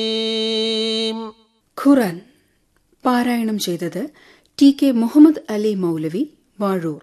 ഖുറാൻ പാരായണം ചെയ്തത് T K Muhammad Ali മൗലവി വാഴൂർ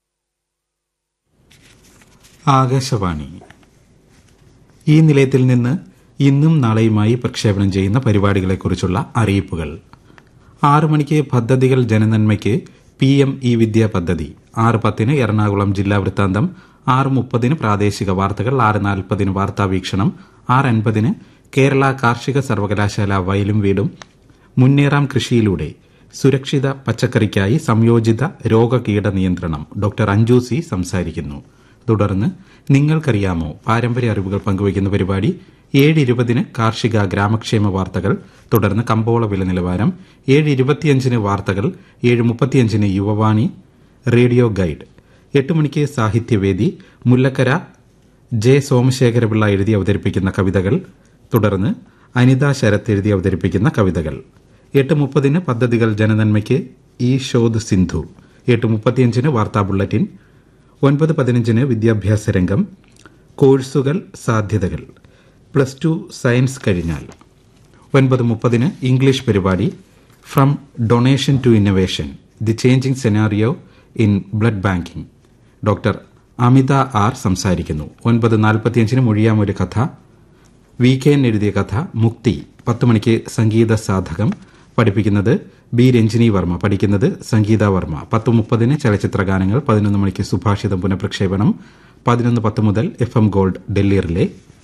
ആകാശവാണി ഈ നിലയത്തിൽ നിന്ന് ഇന്നും നാളെയുമായി പ്രക്ഷേപണം ചെയ്യുന്ന പരിപാടികളെക്കുറിച്ചുള്ള അറിയിപ്പുകൾ ആറ് മണിക്ക് പദ്ധതികൾ ജനനന്മയ്ക്ക് പി എം ഇ വിദ്യ പദ്ധതി ആറ് പത്തിന് എറണാകുളം ജില്ലാ വൃത്താന്തം ആറ് മുപ്പതിന് പ്രാദേശിക വാർത്തകൾ ആറ് നാൽപ്പതിന് വാർത്താ വീക്ഷണം ആറ് അൻപതിന് കേരള കാർഷിക സർവകലാശാല വയലും വീടും മുന്നേറാം കൃഷിയിലൂടെ സുരക്ഷിത പച്ചക്കറിക്കായി സംയോജിത രോഗകീട നിയന്ത്രണം ഡോക്ടർ അഞ്ജു സി സംസാരിക്കുന്നു തുടർന്ന് നിങ്ങൾക്കറിയാമോ പാരമ്പര്യ അറിവുകൾ പങ്കുവയ്ക്കുന്ന പരിപാടി ഏഴ് ഇരുപതിന് കാർഷിക ഗ്രാമക്ഷേമ വാർത്തകൾ തുടർന്ന് കമ്പോള വില നിലവാരം ഏഴ് ഇരുപത്തിയഞ്ചിന് വാർത്തകൾ ഏഴ് മുപ്പത്തിയഞ്ചിന് യുവവാണി റേഡിയോ ഗൈഡ് എട്ട് മണിക്ക് സാഹിത്യവേദി മുല്ലക്കര ജെ സോമശേഖരപിള്ള എഴുതി അവതരിപ്പിക്കുന്ന കവിതകൾ തുടർന്ന് അനിത ശരത് എഴുതി അവതരിപ്പിക്കുന്ന കവിതകൾ എട്ട് മുപ്പതിന് പദ്ധതികൾ ജനനന്മയ്ക്ക് ഈ ഷോദ് സിന്ധു എട്ട് മുപ്പത്തിയഞ്ചിന് വാർത്താ ബുള്ളറ്റിൻ ഒൻപത് പതിനഞ്ചിന് വിദ്യാഭ്യാസ രംഗം കോഴ്സുകൾ സാധ്യതകൾ പ്ലസ് ടു സയൻസ് കഴിഞ്ഞാൽ ഒൻപത് മുപ്പതിന് ഇംഗ്ലീഷ് പരിപാടി from donation to innovation the changing scenario in blood banking doctor Amitha R സംസാരിക്കുന്നു ഒൻപത് നാൽപ്പത്തിയഞ്ചിന് മൊഴിയാം ഒരു കഥ വി കെ എൻ എഴുതിയ കഥ മുക്തി പത്ത് മണിക്ക് സംഗീത സാധകം പഠിപ്പിക്കുന്നത് ബി രഞ്ജിനി വർമ്മ പഠിക്കുന്നത് സംഗീത വർമ്മ പത്ത് മുപ്പതിന് ചലച്ചിത്ര ഗാനങ്ങൾ പതിനൊന്ന് മണിക്ക് സുഭാഷിതം പുനഃപ്രക്ഷേപണം പതിനൊന്ന് പത്ത് മുതൽ F M gold Delhi relay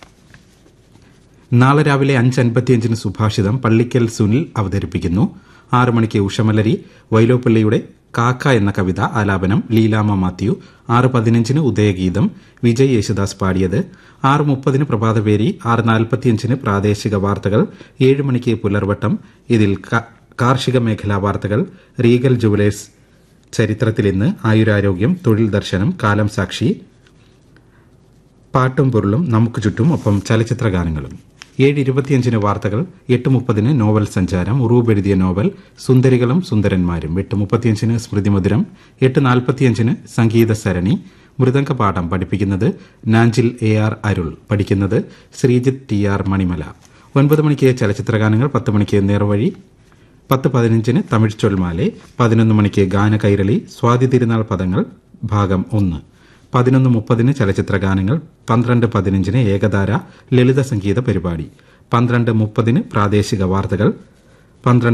നാളെ രാവിലെ അഞ്ച് അൻപത്തിയഞ്ചിന് സുഭാഷിതം പള്ളിക്കൽ സുനിൽ അവതരിപ്പിക്കുന്നു ആറ് മണിക്ക് ഉഷമലരി വൈലോപ്പള്ളിയുടെ കാക്ക എന്ന കവിത ആലാപനം ലീലാമ മാത്യു ആറ് പതിനഞ്ചിന് ഉദയഗീതം വിജയ് യേശുദാസ് പാടിയത് ആറ് മുപ്പതിന് പ്രഭാതപേരി ആറ് നാൽപ്പത്തിയഞ്ചിന് പ്രാദേശിക വാർത്തകൾ ഏഴ് മണിക്ക് പുലർവട്ടം ഇതിൽ കാർഷിക മേഖലാ വാർത്തകൾ റീഗൽ ജുവലേഴ്സ് ചരിത്രത്തിൽ ഇന്ന് ആയുരാരോഗ്യം തൊഴിൽ ദർശനം കാലം സാക്ഷി പാട്ടും പൊരുളും നമുക്ക് ചുറ്റും ഒപ്പം ചലച്ചിത്ര ഗാനങ്ങളും ഏഴ് ഇരുപത്തിയഞ്ചിന് വാർത്തകൾ എട്ട് മുപ്പതിന് നോവൽ സഞ്ചാരം ഉറൂബ് എഴുതിയ നോവൽ സുന്ദരികളും സുന്ദരന്മാരും എട്ട് മുപ്പത്തിയഞ്ചിന് സ്മൃതിമധുരം എട്ട് നാൽപ്പത്തിയഞ്ചിന് സംഗീത സരണി മൃദംഗപാഠം പഠിപ്പിക്കുന്നത് നാഞ്ചിൽ എ ആർ അരുൾ പഠിക്കുന്നത് ശ്രീജിത്ത് ടി ആർ മണിമല ഒൻപത് മണിക്ക് ചലച്ചിത്രഗാനങ്ങൾ പത്ത് മണിക്ക് നേർവഴി പത്ത് പതിനഞ്ചിന് തമിഴ് ചൊൽമാലെ പതിനൊന്ന് മണിക്ക് ഗാന കൈരളി സ്വാതി തിരുനാൾ പദങ്ങൾ ഭാഗം ഒന്ന് പതിനൊന്ന് മുപ്പതിന് ചലച്ചിത്ര ഗാനങ്ങൾ പന്ത്രണ്ട് പതിനഞ്ചിന് ഏകതാര ലളിത സംഗീത പരിപാടി പന്ത്രണ്ട് മുപ്പതിന് പ്രാദേശിക വാർത്തകൾ പന്ത്രണ്ട്